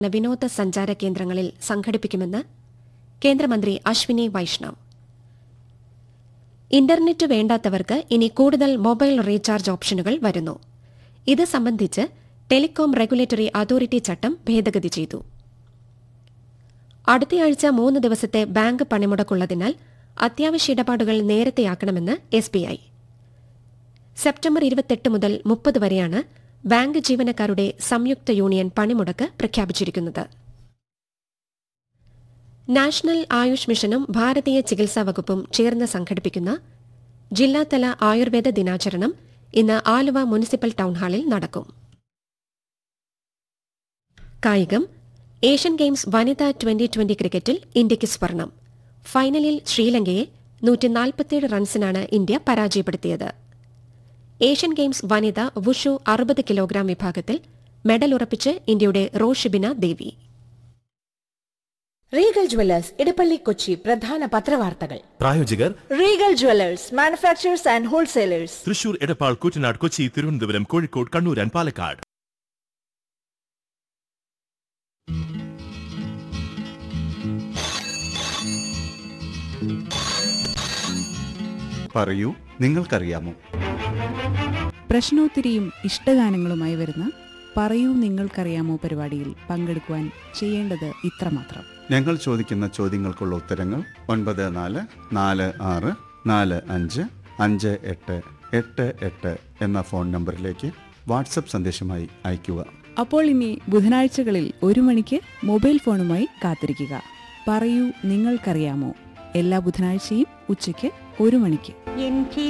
വിനോദസഞ്ചാര കേന്ദ്രങ്ങളിൽ സംഘടിപ്പിക്കുമെന്ന് കേന്ദ്രമന്ത്രി അശ്വിനി വൈഷ്ണവ് ഇന്റർനെറ്റ് വേണ്ടാത്തവർക്ക് ഇനി കൂടുതൽ മൊബൈൽ റീചാർജ് ഓപ്ഷനുകൾ വരുന്നു ഇത് സംബന്ധിച്ച് ടെലികോം റെഗുലേറ്ററി അതോറിറ്റി ചട്ടം ഭേദഗതി ചെയ്തു അടുത്തയാഴ്ച മൂന്ന് ദിവസത്തെ ബാങ്ക് പണിമുടക്കുള്ളതിനാൽ അത്യാവശ്യ ഇടപാടുകൾ നേരത്തെയാക്കണമെന്ന് എസ് ബി ഐ സെപ്റ്റംബർ ഇരുപത്തെട്ട് മുതൽ മുപ്പത് വരെയാണ് ബാങ്ക് ജീവനക്കാരുടെ സംയുക്ത യൂണിയൻ പണിമുടക്ക് പ്രഖ്യാപിച്ചിരിക്കുന്നത് നാഷണൽ ആയുഷ് മിഷനും ഭാരതീയ ചികിത്സാ വകുപ്പും ചേർന്ന് സംഘടിപ്പിക്കുന്ന ജില്ലാതല ആയുർവേദ ദിനാചരണം ഇന്ന് ആലുവ മുനിസിപ്പൽ ടൌൺഹാളിൽ നടക്കും കായികം ഏഷ്യൻ ഗെയിംസ് വനിതാ ട്വന്റി ട്വന്റി ക്രിക്കറ്റിൽ ഇന്ത്യയ്ക്ക് സ്വർണം ഫൈനലിൽ ശ്രീലങ്കയെ നൂറ്റിനാൽപ്പത്തിയേഴ് റൺസിനാണ് ഇന്ത്യ പരാജയപ്പെടുത്തിയത് ഏഷ്യൻ ഗെയിംസ് വനിത വുഷു അറുപത് കിലോഗ്രാം വിഭാഗത്തിൽ മെഡൽ ഉറപ്പിച്ച് ഇന്ത്യയുടെ റോഷിബിന ദേവി റീഗൽ ജ്വല്ലേഴ്സ് ഇടപ്പള്ളി കൊച്ചി പ്രധാന പത്രവാർത്തകൾ പ്രായോജകർ Regal Jewellers manufacturers and wholesalers Thrissur Edappal Koottanad Kochi Thiruvananthapuram Kozhikode Kannur and Palakkad പറയൂ നിങ്ങൾക്കറിയാമോ പ്രശ്നോത്തരിയും ഇഷ്ടഗാനങ്ങളുമായി വരുന്ന പറയൂ നിങ്ങൾക്കറിയാമോ പരിപാടിയിൽ പങ്കെടുക്കുവാൻ ചെയ്യേണ്ടത് ഇത്രമാത്രം ഞങ്ങൾ ചോദിക്കുന്ന ചോദ്യങ്ങൾക്കുള്ള ഉത്തരങ്ങൾ ഒൻപത് നാല് നാല് ആറ് നാല് അഞ്ച് അഞ്ച് എട്ട് എട്ട് എട്ട് എന്ന ഫോൺ നമ്പറിലേക്ക് വാട്സപ്പ് സന്ദേശമായി അയയ്ക്കുക അപ്പോൾ ഇനി ബുധനാഴ്ചകളിൽ ഒരു മണിക്ക് മൊബൈൽ ഫോണുമായി കാത്തിരിക്കുക പറയൂ നിങ്ങൾക്കറിയാമോ എല്ലാ ബുധനാഴ്ചയും ഉച്ചയ്ക്ക് ഒരു മണിക്ക് എനിക്ക്